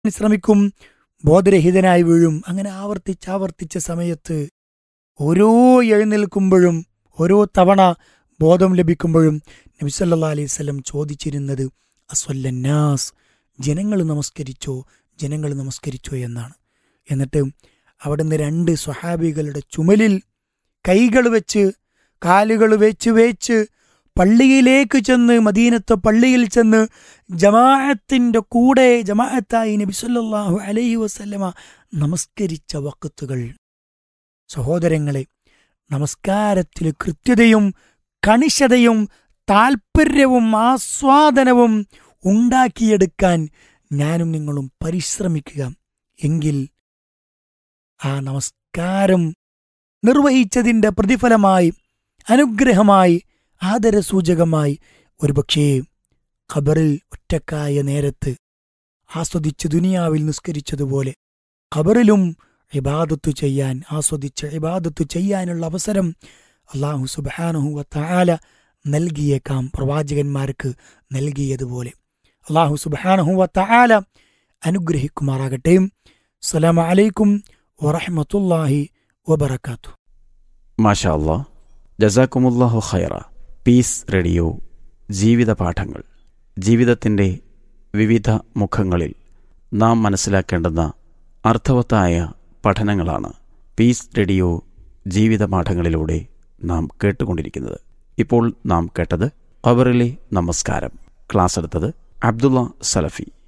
ശ്രമിക്കും ബോധരഹിതനായി വീഴും അങ്ങനെ ആവർത്തിച്ചാവർത്തിച്ച സമയത്ത് ഓരോ എഴുന്നേൽക്കുമ്പോഴും ഓരോ തവണ ബോധം ലഭിക്കുമ്പോഴും നബിസല്ലാ അലൈഹി സ്വലം ചോദിച്ചിരുന്നത് അസ്വല്ലന്നാസ് ജനങ്ങൾ നമസ്കരിച്ചോ ജനങ്ങൾ നമസ്കരിച്ചോ എന്നാണ് എന്നിട്ട് അവിടുന്ന് രണ്ട് സ്വഹാബികളുടെ ചുമലിൽ കൈകൾ വെച്ച് കാലുകൾ വെച്ച് വെച്ച് പള്ളിയിലേക്ക് ചെന്ന് മദീനത്തെ പള്ളിയിൽ ചെന്ന് ജമാഅത്തിന്റെ കൂടെ ജമാഅത്തായി നബി സല്ലല്ലാഹു അലൈഹി വസല്ലമ നമസ്കരിച്ച വക്കത്തുകൾ സഹോദരങ്ങളെ നമസ്കാരത്തിൽ കൃത്യതയും കണിശതയും താൽപ്പര്യവും ആസ്വാദനവും ഉണ്ടാക്കിയെടുക്കാൻ ഞാനും നിങ്ങളും പരിശ്രമിക്കുക എങ്കിൽ ആ നമസ്കാരം നിർവഹിച്ചതിൻ്റെ പ്രതിഫലമായി അനുഗ്രഹമായി ആദരസൂചകമായി ഒരുപക്ഷേ ഖബറിൽ ഒറ്റക്കായ നേരത്ത് ആസ്വദിച്ച് ദുനിയാവിൽ നിസ്കരിച്ചതുപോലെ ഖബറിലും ഇബാദത്തു ചെയ്യാൻ ആസ്വദിച്ച് ഇബാദത്തു ചെയ്യാനുള്ള അവസരം അള്ളാഹു സുബാനഹു താല നൽകിയേക്കാം പ്രവാചകന്മാർക്ക് നൽകിയതുപോലെ അള്ളാഹു സുബാനഹു താല അനുഗ്രഹിക്കുമാറാകട്ടെ അസ്സലാമു അലൈക്കും വറഹമത്തുല്ലാഹി വബർക്കാത്തു മാഷാ അല്ലാ ജസാക്കുമുല്ലാഹു ഖൈറ പീസ് റേഡിയോ ജീവിത പാഠങ്ങൾ ജീവിതത്തിൻ്റെ വിവിധ മുഖങ്ങളിൽ നാം മനസ്സിലാക്കേണ്ടുന്ന അർത്ഥവത്തായ പഠനങ്ങളാണ് പീസ് റേഡിയോ ജീവിത പാഠങ്ങളിലൂടെ നാം കേട്ടുകൊണ്ടിരിക്കുന്നത് ഇപ്പോൾ നാം കേട്ടത് ഖബറിലെ നമസ്കാരം ക്ലാസ് എടുത്തത് അബ്ദുള്ള സലഫി